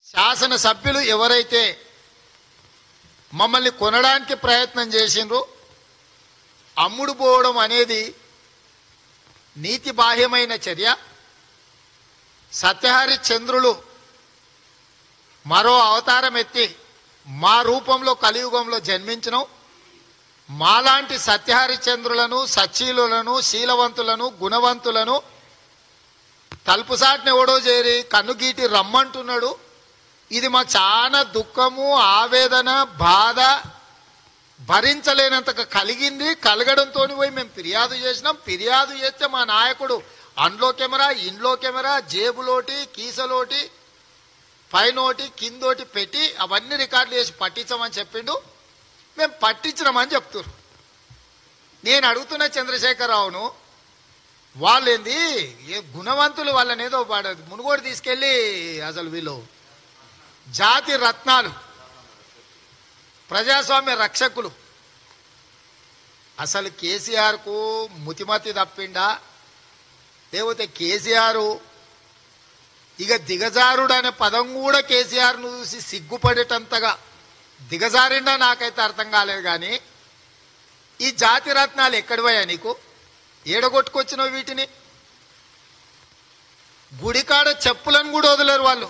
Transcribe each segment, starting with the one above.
శాసనసభ్యులు ఎవరైతే మమ్మల్ని కొనడానికి ప్రయత్నం చేసిండ్రో అమ్ముడు పోవడం అనేది నీతి బాహ్యమైన చర్య సత్యహరి చంద్రులు మరో అవతారం ఎత్తి మా రూపంలో కలియుగంలో జన్మించడం మాలాంటి సత్యహరిచంద్రులను సచ్చీలులను శీలవంతులను గుణవంతులను తలుపుసాటిని ఎవడో చేరి కన్నుగీటి రమ్మంటున్నాడు ఇది మాకు చాలా దుఃఖము ఆవేదన బాధ భరించలేనంత కలిగింది కలగడంతో పోయి మేము ఫిర్యాదు చేసినాం ఫిర్యాదు చేస్తే మా నాయకుడు అండ్లో కెమెరా ఇంట్లో కెమెరా జేబులోటి కీసలోటి పైనోటి కిందోటి పెట్టి అవన్నీ రికార్డులు చేసి పట్టించమని చెప్పిండు మేము పట్టించినామని చెప్తున్నారు నేను అడుగుతున్న చంద్రశేఖరరావును వాళ్ళేంది ఏ గుణవంతులు వాళ్ళని ఏదో వాడు మునుగోడు తీసుకెళ్ళి అసలు వీళ్ళు జాతి రత్నాలు ప్రజాస్వామ్య రక్షకులు అసలు కేసీఆర్కు ముతిమతి తప్పిండా లేకపోతే కేసీఆర్ ఇక దిగజారుడు అనే పదం కూడా కేసీఆర్ను చూసి సిగ్గుపడేటంతగా దిగజారిండా నాకైతే అర్థం కాలేదు కానీ ఈ జాతి రత్నాలు ఎక్కడివయ్యా నీకు ఏడగొట్టుకొచ్చినావు వీటిని గుడికాడ చెప్పులను కూడా వదలరు వాళ్ళు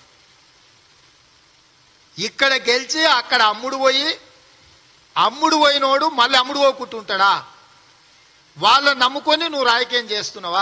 ఇక్కడ గెలిచి అక్కడ అమ్ముడు పోయి అమ్ముడు పోయినోడు మళ్ళీ అమ్ముడు పోకుంటుంటాడా వాళ్ళని నమ్ముకొని నువ్వు రాజకీయం చేస్తున్నావా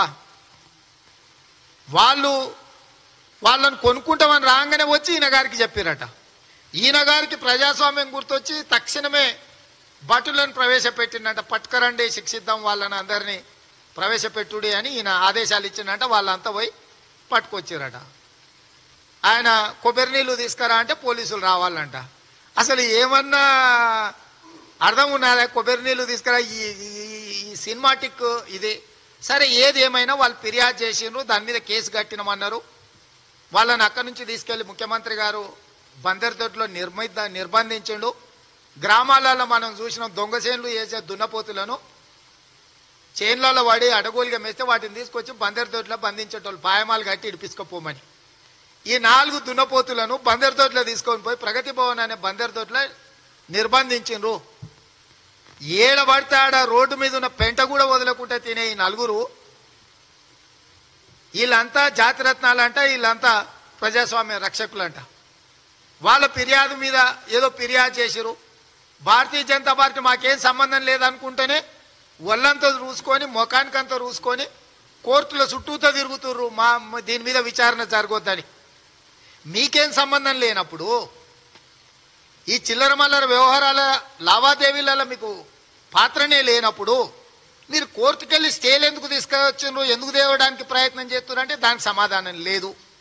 వాళ్ళు వాళ్ళని కొనుక్కుంటామని రాగానే వచ్చి ఈయన గారికి చెప్పారట ఈయన గారికి ప్రజాస్వామ్యం గుర్తొచ్చి తక్షణమే భటులను ప్రవేశపెట్టిందంట పట్టుకరండి శిక్షిద్దాం వాళ్ళని అందరినీ ప్రవేశపెట్టుడి అని ఈయన ఆదేశాలు ఇచ్చిందంట వాళ్ళంతా పోయి పట్టుకొచ్చారట ఆయన కొబ్బరి నీళ్ళు తీసుకురా అంటే పోలీసులు రావాలంట అసలు ఏమన్నా అర్థం ఉన్నదా కొబ్బరి నీళ్ళు తీసుకురా ఈ ఈ- ఈ సినిమాటిక్ ఇది సరే ఏది ఏమైనా వాళ్ళు ఫిర్యాదు చేసిండ్రు దాని మీద కేసు కట్టినమన్నారు వాళ్ళని అక్కడి నుంచి తీసుకెళ్లి ముఖ్యమంత్రి గారు బందర్దొడ్లో నిర్మిద్ద నిర్బంధించిండు గ్రామాలలో మనం చూసిన దొంగ చేన్లు వేసే దున్నపోతులను చేన్లలో పడి అడగోలుగా మేస్తే వాటిని తీసుకొచ్చి బందర్దొడ్లో బంధించేటోళ్ళు పాయమాలు కట్టి ఇడిపించుకోపోమని ఈ నాలుగు దున్నపోతులను బందర్దొడ్లో తీసుకొని పోయి ప్రగతి భవన్ అనే బందర్దొడ్లో నిర్బంధించిండ్రు ఏడ పడితే ఆడ రోడ్డు మీద ఉన్న పెంట కూడా వదలకుండా తినే ఈ నలుగురు వీళ్ళంతా జాతిరత్నాలంట వీళ్ళంతా ప్రజాస్వామ్య రక్షకులంట వాళ్ళ ఫిర్యాదు మీద ఏదో ఫిర్యాదు చేసిరు భారతీయ జనతా పార్టీ మాకేం సంబంధం లేదనుకుంటేనే ఒళ్ళంతా రూసుకొని ముఖానికంతా రూసుకొని కోర్టుల చుట్టూతో తిరుగుతుర్రు మా మా దీని మీద విచారణ జరగొద్దని మీకేం సంబంధం లేనప్పుడు ఈ చిల్లర మల్లర వ్యవహారాల లావాదేవీలలో మీకు పాత్రనే లేనప్పుడు మీరు కోర్టుకెళ్ళి స్టేలు ఎందుకు తీసుకొచ్చిండ్రు ఎందుకు తేవడానికి ప్రయత్నం చేస్తున్నారంటే దానికి సమాధానం లేదు